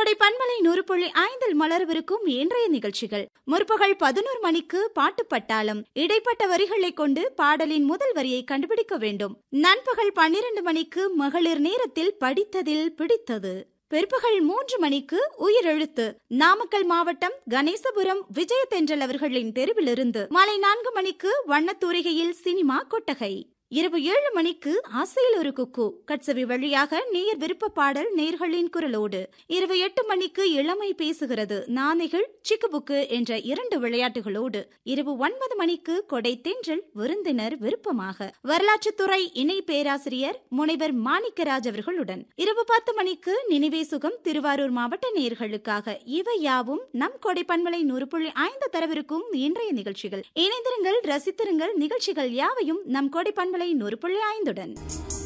கொடை பண்பலை நூறு புள்ளி ஐந்தில் மலர்விருக்கும் இன்றைய நிகழ்ச்சிகள் முற்பகல் பதினோரு மணிக்கு பாட்டு பட்டாளம் இடைப்பட்ட வரிகளை கொண்டு பாடலின் முதல் வரியை கண்டுபிடிக்க வேண்டும் நண்பகல் பன்னிரண்டு மணிக்கு மகளிர் நேரத்தில் படித்ததில் பிடித்தது பிற்பகல் மூன்று மணிக்கு உயிரெழுத்து நாமக்கல் மாவட்டம் கணேசபுரம் விஜயதென்றல் அவர்களின் தெருவிலிருந்து மாலை நான்கு மணிக்கு வண்ணத்தூரிகையில் சினிமா கொட்டகை இரவு ஏழு மணிக்கு ஆசையில் ஒரு குக்கு கட்சவி வழியாக நேர் விருப்ப பாடல் நேர்களின் குரலோடு இரவு எட்டு மணிக்கு இளமை பேசுகிறது நானைகள் சிக்குபுக்கு என்ற இரண்டு விளையாட்டுகளோடு இரவு ஒன்பது மணிக்கு கொடை தென்றல் விருந்தினர் விருப்பமாக வரலாற்றுத்துறை இணை பேராசிரியர் முனைவர் மாணிக்கராஜ் அவர்களுடன் இரவு பத்து மணிக்கு நினைவே சுகம் திருவாரூர் மாவட்ட நேர்களுக்காக இவை யாவும் நம் கொடை பண்பலை நூறு புள்ளி ஐந்து தரவிருக்கும் இன்றைய நிகழ்ச்சிகள் இணைந்திருங்கள் ரசித்திருங்கள் நிகழ்ச்சிகள் யாவையும் நம் கொடை பண்பலை நூறு புள்ளி ஐந்துடன்